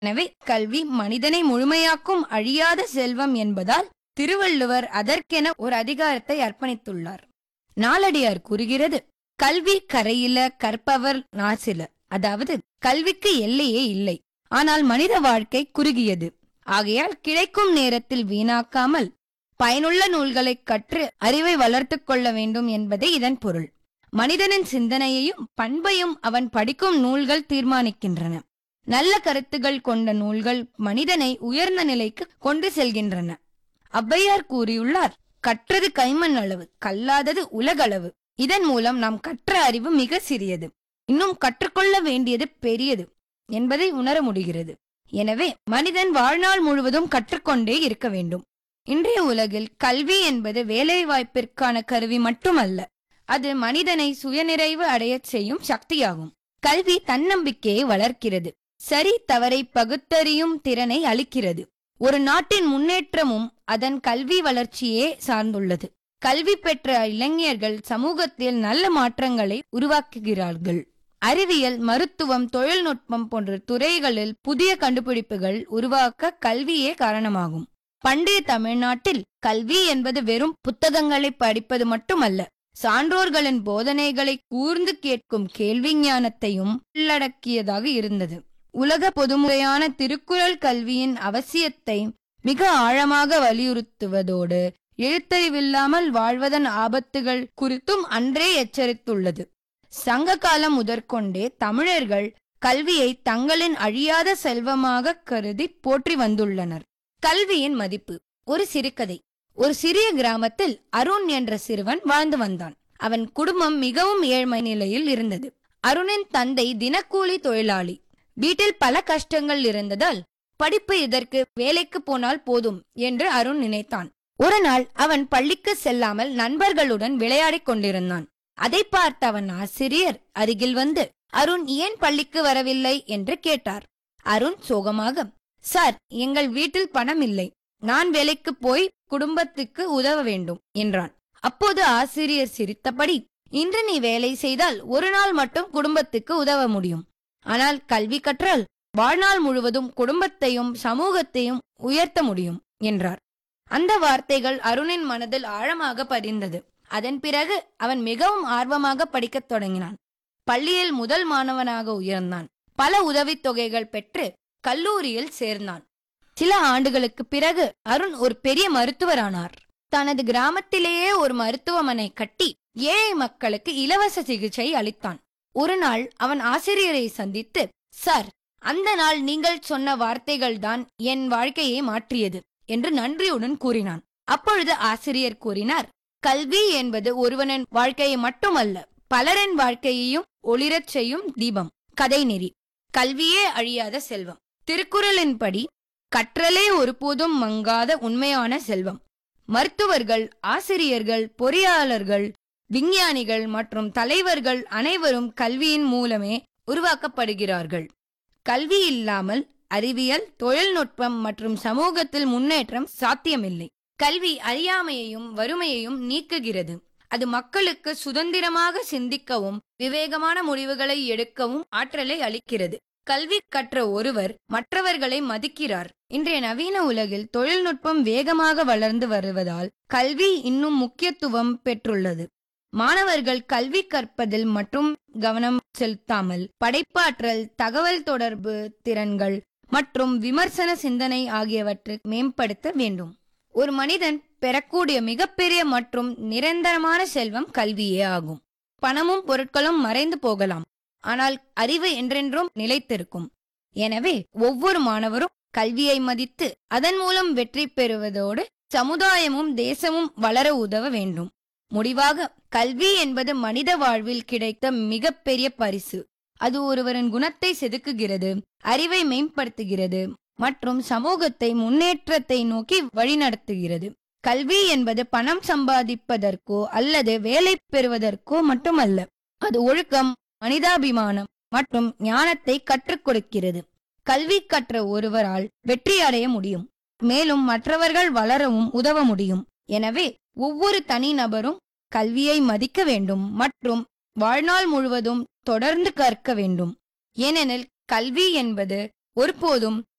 எனவே கல்வி மனிதனை முழுமையாக்கும் அழியாத செல்வம் என்பதால் திருவள்ளுவர் அதற்கென ஒரு அதிகாரத்தை அர்ப்பணித்துள்ளார் நாலடியார் கூறுகிறது கல்வி கரையில கற்பவர் நாசில அதாவது கல்விக்கு எல்லையே இல்லை ஆனால் மனித வாழ்க்கை குறுகியது ஆகையால் கிடைக்கும் நேரத்தில் வீணாக்காமல் பயனுள்ள நூல்களைக் கற்று அறிவை வளர்த்துக் கொள்ள வேண்டும் என்பதே இதன் பொருள் மனிதனின் சிந்தனையையும் பண்பையும் அவன் படிக்கும் நூல்கள் தீர்மானிக்கின்றன நல்ல கருத்துகள் கொண்ட நூல்கள் மனிதனை உயர்ந்த நிலைக்கு கொண்டு செல்கின்றன ஔவையார் கூறியுள்ளார் கற்றது கைமண் அளவு கல்லாதது உலகளவு இதன் மூலம் நாம் கற்ற அறிவு மிக சிறியது இன்னும் கற்றுக்கொள்ள வேண்டியது பெரியது என்பதை உணர முடிகிறது எனவே மனிதன் வாழ்நாள் முழுவதும் கற்றுக்கொண்டே இருக்க வேண்டும் இன்றைய உலகில் கல்வி என்பது வேலைவாய்ப்பிற்கான கருவி மட்டுமல்ல அது மனிதனை சுயநிறைவு அடையச் செய்யும் சக்தியாகும் கல்வி தன்னம்பிக்கையை வளர்க்கிறது சரி தவறை பகுத்தறியும் திறனை அளிக்கிறது ஒரு நாட்டின் முன்னேற்றமும் அதன் கல்வி வளர்ச்சியே சார்ந்துள்ளது கல்வி பெற்ற இளைஞர்கள் சமூகத்தில் நல்ல மாற்றங்களை உருவாக்குகிறார்கள் அறிவியல் மருத்துவம் தொழில்நுட்பம் போன்ற துறைகளில் புதிய கண்டுபிடிப்புகள் உருவாக்க கல்வியே காரணமாகும் பண்டைய தமிழ்நாட்டில் கல்வி என்பது வெறும் புத்தகங்களை படிப்பது மட்டுமல்ல சான்றோர்களின் போதனைகளை கூர்ந்து கேட்கும் கேள்வி ஞானத்தையும் உள்ளடக்கியதாக இருந்தது உலக பொதுமுறையான திருக்குறள் கல்வியின் அவசியத்தை மிக ஆழமாக வலியுறுத்துவதோடு எழுத்தறிவில்லாமல் வாழ்வதன் ஆபத்துகள் குறித்தும் அன்றே எச்சரித்துள்ளது சங்க காலம் முதற்கொண்டே தமிழர்கள் கல்வியை தங்களின் அழியாத செல்வமாக கருதி போற்றி வந்துள்ளனர் கல்வியின் மதிப்பு ஒரு சிறுகதை ஒரு சிறிய கிராமத்தில் அருண் என்ற சிறுவன் வாழ்ந்து வந்தான் அவன் குடும்பம் மிகவும் ஏழ்மை நிலையில் இருந்தது அருணின் தந்தை தினக்கூலி தொழிலாளி வீட்டில் பல கஷ்டங்கள் இருந்ததால் படிப்பு இதற்கு வேலைக்கு போனால் போதும் என்று அருண் நினைத்தான் ஒரு நாள் அவன் பள்ளிக்கு செல்லாமல் நண்பர்களுடன் விளையாடிக் கொண்டிருந்தான் அதை பார்த்த அவன் ஆசிரியர் அருகில் வந்து அருண் ஏன் பள்ளிக்கு வரவில்லை என்று கேட்டார் அருண் சோகமாக சார் எங்கள் வீட்டில் பணம் இல்லை நான் வேலைக்கு போய் குடும்பத்துக்கு உதவ வேண்டும் என்றான் அப்போது ஆசிரியர் சிரித்தபடி இன்று நீ வேலை செய்தால் ஒரு நாள் மட்டும் குடும்பத்துக்கு உதவ முடியும் ஆனால் கல்வி கற்றால் வாழ்நாள் முழுவதும் குடும்பத்தையும் சமூகத்தையும் உயர்த்த முடியும் என்றார் அந்த வார்த்தைகள் அருணின் மனதில் ஆழமாக பதிந்தது அதன் பிறகு அவன் மிகவும் ஆர்வமாக படிக்கத் தொடங்கினான் பள்ளியில் முதல் மாணவனாக உயர்ந்தான் பல உதவித் தொகைகள் பெற்று கல்லூரியில் சேர்ந்தான் சில ஆண்டுகளுக்கு பிறகு அருண் ஒரு பெரிய மருத்துவரானார் தனது கிராமத்திலேயே ஒரு மருத்துவமனை கட்டி ஏழை மக்களுக்கு இலவச சிகிச்சை அளித்தான் ஒரு நாள் அவன் ஆசிரியரை சந்தித்து சார் அந்த நாள் நீங்கள் சொன்ன வார்த்தைகள்தான் என் வாழ்க்கையை மாற்றியது என்று நன்றியுடன் கூறினான் அப்பொழுது ஆசிரியர் கூறினார் கல்வி என்பது ஒருவனின் வாழ்க்கையை மட்டுமல்ல பலரின் வாழ்க்கையையும் ஒளிரச் செய்யும் தீபம் கதை நெறி கல்வியே அழியாத செல்வம் திருக்குறளின்படி கற்றலே ஒருபோதும் மங்காத உண்மையான செல்வம் மருத்துவர்கள் ஆசிரியர்கள் பொறியாளர்கள் விஞ்ஞானிகள் மற்றும் தலைவர்கள் அனைவரும் கல்வியின் மூலமே உருவாக்கப்படுகிறார்கள் கல்வி இல்லாமல் அறிவியல் தொழில்நுட்பம் மற்றும் சமூகத்தில் முன்னேற்றம் சாத்தியமில்லை கல்வி அறியாமையையும் வறுமையையும் நீக்குகிறது அது மக்களுக்கு சுதந்திரமாக சிந்திக்கவும் விவேகமான முடிவுகளை எடுக்கவும் ஆற்றலை அளிக்கிறது கல்வி கற்ற ஒருவர் மற்றவர்களை மதிக்கிறார் இன்றைய நவீன உலகில் தொழில்நுட்பம் வேகமாக வளர்ந்து வருவதால் கல்வி இன்னும் முக்கியத்துவம் பெற்றுள்ளது மாணவர்கள் கல்வி கற்பதில் மட்டும் கவனம் செலுத்தாமல் படைப்பாற்றல் தகவல் தொடர்பு திறன்கள் மற்றும் விமர்சன சிந்தனை ஆகியவற்றை மேம்படுத்த வேண்டும் ஒரு மனிதன் பெறக்கூடிய மிகப்பெரிய மற்றும் நிரந்தரமான செல்வம் கல்வியே ஆகும் பணமும் பொருட்களும் மறைந்து போகலாம் ஆனால் அறிவு என்றென்றும் நிலைத்திருக்கும் எனவே ஒவ்வொரு மாணவரும் கல்வியை மதித்து அதன் மூலம் வெற்றி பெறுவதோடு சமுதாயமும் தேசமும் வளர உதவ வேண்டும் முடிவாக கல்வி என்பது மனித வாழ்வில் கிடைத்த மிகப்பெரிய பரிசு அது ஒருவரின் குணத்தை செதுக்குகிறது அறிவை மேம்படுத்துகிறது மற்றும் சமூகத்தை முன்னேற்றத்தை நோக்கி வழிநடத்துகிறது கல்வி என்பது பணம் சம்பாதிப்பதற்கோ அல்லது வேலை பெறுவதற்கோ மட்டுமல்ல அது ஒழுக்கம் மனிதாபிமானம் மற்றும் ஞானத்தை கற்றுக் கொடுக்கிறது கல்வி கற்ற ஒருவரால் வெற்றி அடைய முடியும் மேலும் மற்றவர்கள் வளரவும் உதவ முடியும் எனவே ஒவ்வொரு தனிநபரும் கல்வியை மதிக்க வேண்டும் மற்றும் வாழ்நாள் முழுவதும் தொடர்ந்து கற்க வேண்டும் ஏனெனில் கல்வி என்பது ஒருபோதும்